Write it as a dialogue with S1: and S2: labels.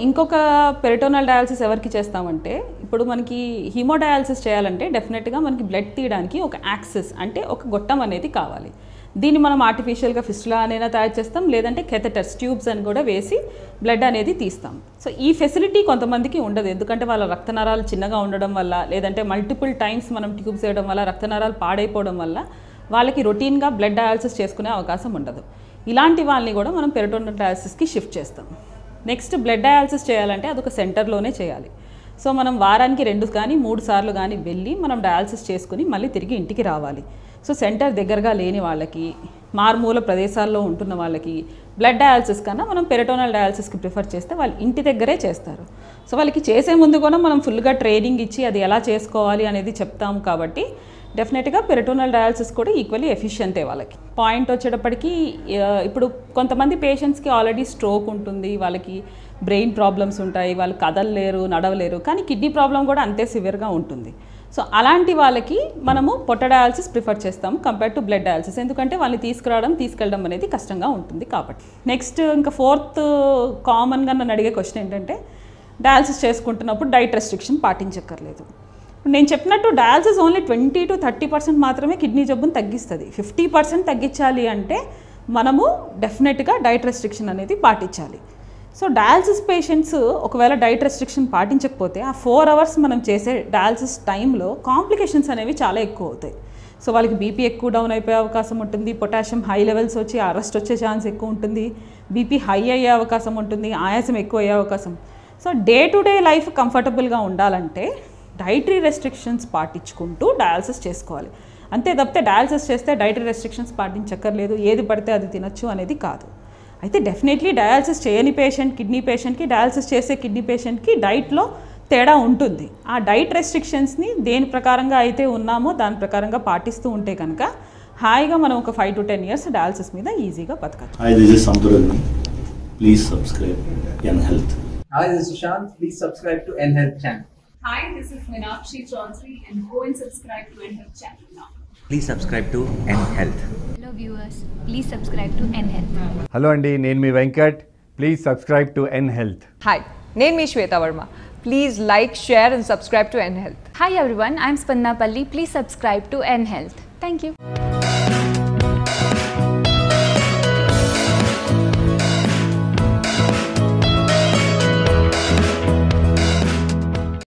S1: ఇంకొక peritoneal dialysis ఎవరికి చేస్తామంటే ఇప్పుడు మనకి హీమోడయాలసిస్ చేయాలంటే డెఫినెట్గా మనకి బ్లడ్ తీయడానికి ఒక యాక్సెస్ అంటే ఒక గొట్టం అనేది కావాలి దీన్ని మనం ఆర్టిఫిషియల్గా ఫిస్టులా అనైనా తయారు చేస్తాం లేదంటే కెథటర్స్ ట్యూబ్స్ అని కూడా వేసి బ్లడ్ అనేది తీస్తాం సో ఈ ఫెసిలిటీ కొంతమందికి ఉండదు ఎందుకంటే వాళ్ళ రక్తనరాలు చిన్నగా ఉండడం వల్ల లేదంటే మల్టిపుల్ టైమ్స్ మనం ట్యూబ్స్ వేయడం వల్ల రక్తనరాలు పాడైపోవడం వల్ల వాళ్ళకి రొటీన్గా బ్లడ్ డయాలసిస్ చేసుకునే అవకాశం ఉండదు ఇలాంటి వాళ్ళని కూడా మనం పెరిటోనల్ డయాలసిస్కి షిఫ్ట్ చేస్తాం నెక్స్ట్ బ్లడ్ డయాలసిస్ చేయాలంటే అదొక సెంటర్లోనే చేయాలి సో మనం వారానికి రెండు కానీ మూడు సార్లు కానీ వెళ్ళి మనం డయాలసిస్ చేసుకుని మళ్ళీ తిరిగి ఇంటికి రావాలి సో సెంటర్ దగ్గరగా లేని వాళ్ళకి మారుమూల ప్రదేశాల్లో ఉంటున్న వాళ్ళకి బ్లడ్ డయాలసిస్ కన్నా మనం పెరటోనల్ డయాలసిస్కి ప్రిఫర్ చేస్తే వాళ్ళు ఇంటి దగ్గరే చేస్తారు సో వాళ్ళకి చేసే ముందు కూడా మనం ఫుల్గా ట్రైనింగ్ ఇచ్చి అది ఎలా చేసుకోవాలి అనేది చెప్తాము కాబట్టి డెఫినెట్గా పెరటోనల్ డయాలసిస్ కూడా ఈక్వల్లీ ఎఫిషియంటే వాళ్ళకి పాయింట్ వచ్చేటప్పటికి ఆ, ఇప్పుడు కొంతమంది పేషెంట్స్కి ఆల్రెడీ స్ట్రోక్ ఉంటుంది వాళ్ళకి బ్రెయిన్ ప్రాబ్లమ్స్ ఉంటాయి వాళ్ళు కదలలేరు నడవలేరు కానీ కిడ్నీ ప్రాబ్లం కూడా అంతే సివియర్గా ఉంటుంది సో అలాంటి వాళ్ళకి మనము పొట్ట డయాలసిస్ ప్రిఫర్ చేస్తాము కంపేర్ టు బ్లడ్ డయాలసిస్ ఎందుకంటే వాళ్ళని తీసుకురావడం తీసుకెళ్ళడం అనేది కష్టంగా ఉంటుంది కాబట్టి నెక్స్ట్ ఇంకా ఫోర్త్ కామన్గా నన్ను అడిగే క్వశ్చన్ ఏంటంటే డయాలసిస్ చేసుకుంటున్నప్పుడు డైట్ రెస్ట్రిక్షన్ పాటించక్కర్లేదు నేను చెప్పినట్టు dialysis only twenty to thirty percent మాత్రమే కిడ్నీ జబ్బును తగ్గిస్తుంది ఫిఫ్టీ పర్సెంట్ తగ్గించాలి అంటే మనము డెఫినెట్గా డైట్ రెస్ట్రిక్షన్ అనేది పాటించాలి సో డయాలసిస్ పేషెంట్స్ ఒకవేళ డైట్ రెస్ట్రిక్షన్ పాటించకపోతే ఆ ఫోర్ అవర్స్ మనం చేసే డయాలసిస్ టైంలో కాంప్లికేషన్స్ అనేవి చాలా ఎక్కువ అవుతాయి సో వాళ్ళకి బీపీ ఎక్కువ డౌన్ అయిపోయే అవకాశం ఉంటుంది పొటాషియం హై లెవెల్స్ వచ్చి అరెస్ట్ వచ్చే ఛాన్స్ ఎక్కువ ఉంటుంది బీపీ హై అయ్యే అవకాశం ఉంటుంది ఆయాసం ఎక్కువ అయ్యే అవకాశం so day to day life కంఫర్టబుల్గా ఉండాలంటే డైటరీ రెస్ట్రిక్షన్స్ పాటించుకుంటూ డయాలసిస్ చేసుకోవాలి అంతే తప్పితే డయాలసిస్ చేస్తే డైటరీ రెస్ట్రిక్షన్స్ పాటించక్కర్లేదు ఏది పడితే అది తినొచ్చు అనేది కాదు అయితే డెఫినెట్లీ డయాలసిస్ చేయని పేషెంట్ కిడ్నీ పేషెంట్కి డయాలసిస్ చేసే కిడ్నీ పేషెంట్కి డైట్లో తేడా ఉంటుంది ఆ డైట్ రెస్ట్రిక్షన్స్ని దేని ప్రకారంగా అయితే ఉన్నామో దాని ప్రకారంగా పాటిస్తూ ఉంటే కనుక హాయిగా మనం ఒక five to ten years dialysis మీద ఈజీగా బతకచ్చు
S2: Hi, this is Samturagni. Please subscribe Young Health.
S3: Hi, this is Sushant. Please subscribe to NHealth channel.
S4: Hi, this is Meenakshi Chaudhary and go and subscribe to NHealth channel now.
S5: Please subscribe to N Health.
S6: Hello viewers, please subscribe to NHealth.
S7: Hello అండి నేను మీ Venkat please subscribe to N health
S8: Hi, name me Shweta Verma. Please like, share, and subscribe to NHealth.
S6: Hi everyone, I'm Spanna Palli. Please subscribe to NHealth. Thank you.